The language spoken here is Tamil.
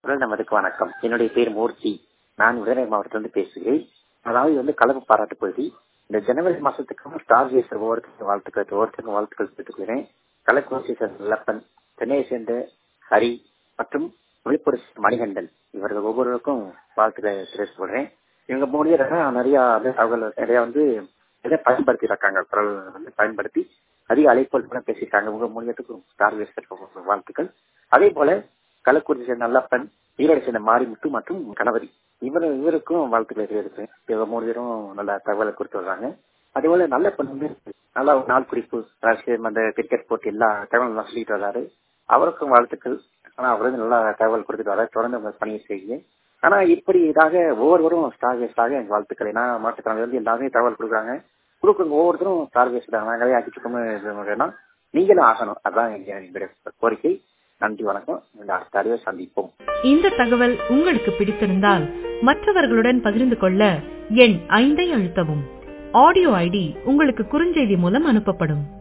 முதல் நமதுக்கு வணக்கம் என்னுடைய பேர் மூர்த்தி நான் விருதுநகர் மாவட்டத்திலிருந்து பேசுகிறேன் அதாவது வந்து கலப்பு பாராட்டு பகுதி இந்த ஜனவரி மாசத்துக்கு ஸ்டார் ஜேசர் ஒவ்வொருத்தருக்கும் வாழ்த்துக்கள் ஒவ்வொருத்தருக்கும் வாழ்த்துக்கள் தெரிவித்துக்கிறேன் கலக்குறிச்சி சேர்ந்த லப்பன் சென்னையை சேர்ந்த ஹரி மற்றும் விழுப்புரம் சேர்ந்த மணிகண்டன் இவர்கள் ஒவ்வொருவருக்கும் வாழ்த்துக்களை தெரிவித்துக் கொள்றேன் இவங்க மூணு நிறைய தகவல் நிறைய வந்து இதை பயன்படுத்தி இருக்காங்க குரல் வந்து பயன்படுத்தி அதிக அழைப்புகள் பேசியிருக்காங்க உங்க மூலியத்துக்கும் ஸ்டார் ஜேசர் வாழ்த்துக்கள் அதே போல கள்ளக்குறிச்சி சேர்ந்த நல்லப்பன் ஈரோடு சேர்ந்த மாரிமுத்து மற்றும் கணவரி இவர் இவருக்கும் வாழ்த்துக்களை தெரிவிக்கிறேன் இவங்க மூணு பேரும் நல்ல தகவலை கொடுத்து வர்றாங்க அதே போல நல்லப்பன் வந்து நல்ல ஒரு நாள் குறிப்பு ராஷ்டிரிய அந்த கிரிக்கெட் போட்டி எல்லா தகவலும் சொல்லிட்டு வர்றாரு அவருக்கும் வாழ்த்துக்கள் ஆனா அவர் வந்து நல்லா தகவல் கொடுத்துட்டு வர்றாரு தொடர்ந்து உங்க பணியை செய்யுங்க ஆனா இப்படி இதாக ஒவ்வொருவரும் ஸ்டார் வேஸ்டாக எங்க வாழ்த்துக்கள் ஏன்னா மாற்றுத்திறனாளி வந்து எல்லாமே தகவல் கொடுக்குறாங்க கொடுக்குங்க ஒவ்வொருத்தரும் ஸ்டார் வேஸ்ட் தான் நாங்களே அடிச்சுக்கோங்க நீங்களும் ஆகணும் அதான் எங்களுடைய கோரிக்கை நன்றி வணக்கம் அடுத்த அறிவை சந்திப்போம் இந்த தகவல் உங்களுக்கு பிடித்திருந்தால் மற்றவர்களுடன் பகிர்ந்து கொள்ள எண் ஐந்தை அழுத்தவும் ஆடியோ ஐடி உங்களுக்கு குறுஞ்செய்தி மூலம் அனுப்பப்படும்